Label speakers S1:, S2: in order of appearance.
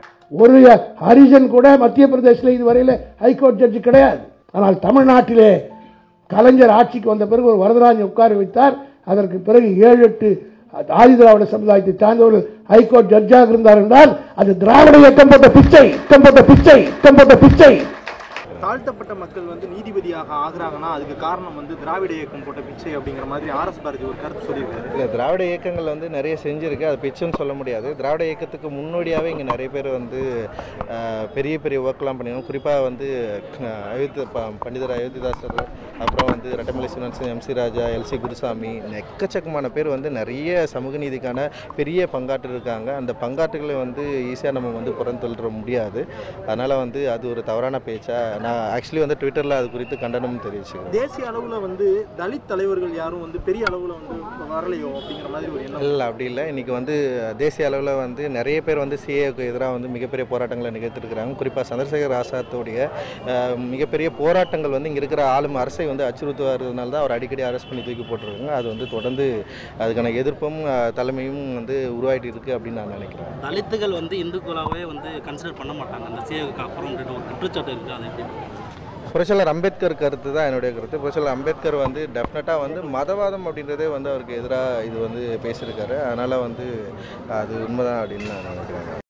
S1: ஒரு ஹரிஜன் கூட மத்திய பிரதேசத்தில் இதுவரையில் ஹைகோர்ட் ஜட்ஜி கிடையாது ஆனால் தமிழ்நாட்டிலே கலைஞர் ஆட்சிக்கு வந்த பிறகு ஒரு வரதராஜன் உட்கார வைத்தார் அதற்கு பிறகு ஏழு எட்டு ஆதி திராவிட சமுதாயத்தை சார்ந்தவர்கள் ஹைகோர்ட் ஜட்ஜாக இருந்தார் என்றால் அது திராவிட இயக்கம் போட்ட பிச்சை இயக்கம் போட்ட பிச்சை இயக்கம் போட்ட பிச்சை
S2: தாழ்த்தப்பட்ட மக்கள் வந்து நீதிபதியாக ஆகுறாங்கன்னா அதுக்கு காரணம் வந்து திராவிட இயக்கம் போட்ட பிச்சை அப்படிங்கிற மாதிரி ஆர்எஸ் பாரதி ஒரு கருத்து சொல்லியிருக்காரு
S3: இல்லை திராவிட இயக்கங்கள் வந்து நிறைய செஞ்சுருக்கு அது பிச்சுன்னு சொல்ல முடியாது திராவிட இயக்கத்துக்கு முன்னோடியாகவே இங்கே நிறைய பேர் வந்து ஆஹ், பெரிய பெரிய ஒர்க்லாம் பண்ணியிருக்காங்க குறிப்பாக வந்து ஆஹ், அயோத்தி ப- பண்டிதர் அயோத்திதாசர் அப்புறம் வந்து ரெட்டமலை சீனிவாசன் எம்சி ராஜா எல்சி குருசாமி எக்கச்சக்கமான பேர் வந்து நிறைய சமூக நீதிக்கான பெரிய பங்காற்று இருக்காங்க அந்த பங்காற்றுகளை வந்து ஈஸியாக நம்ம வந்து புறந்தள்ளிட முடியாது அதனால் வந்து அது ஒரு தவறான பேச்சா நான் ஆக்சுவலி வந்து ட்விட்டரில் அது குறித்து கண்டனம் தெரிவிச்சுக்கிறேன்
S2: தேசிய அளவுல வந்து தலித் தலைவர்கள் யாரும் வந்து பெரிய அளவுல வந்து வரலையோ அப்படிங்கிற மாதிரி ஒரு எண்ணம்
S3: இல்லை அப்படி இல்லை இன்றைக்கி வந்து தேசிய அளவில் வந்து நிறைய பேர் வந்து சிஏக்கு எதிராக வந்து மிகப்பெரிய போராட்டங்களை நிகழ்த்திருக்கிறாங்க குறிப்பாக சந்திரசேகர் ஆசாத்தோடைய அஹ், மிகப்பெரிய போராட்டங்கள் வந்து இங்கே இருக்கிற ஆளும் அரசை வந்து அச்சுறுத்துவதனால தான் அவர் அடிக்கடி அரெஸ்ட் பண்ணி தூக்கி போட்டிருக்காங்க அது வந்து தொடர்ந்து அதுக்கான எதிர்ப்பும் அஹ், தலைமையும் வந்து உருவாயிட்டு இருக்குது அப்படின்னு நான் நினைக்கிறேன்
S4: தலித்துகள் வந்து இந்துக்களாகவே வந்து கன்சிடர் பண்ண மாட்டாங்க அந்த சிஏக்கு அப்புறம்ன்றது ஒரு குற்றச்சாட்டு இருக்குது அது எப்படி
S3: புரட்சியாளர் அம்பேத்கர் கருத்து தான் என்னுடைய கருத்து புரட்சியாளர் அம்பேத்கர் வந்து டெஃபினட்டாக வந்து மதவாதம் அப்படின்றதே வந்து அவருக்கு எதிராக இது வந்து பேசியிருக்காரு அதனால் வந்து அது உண்மைதான் அப்படின்னு நான் நினைக்கிறேன்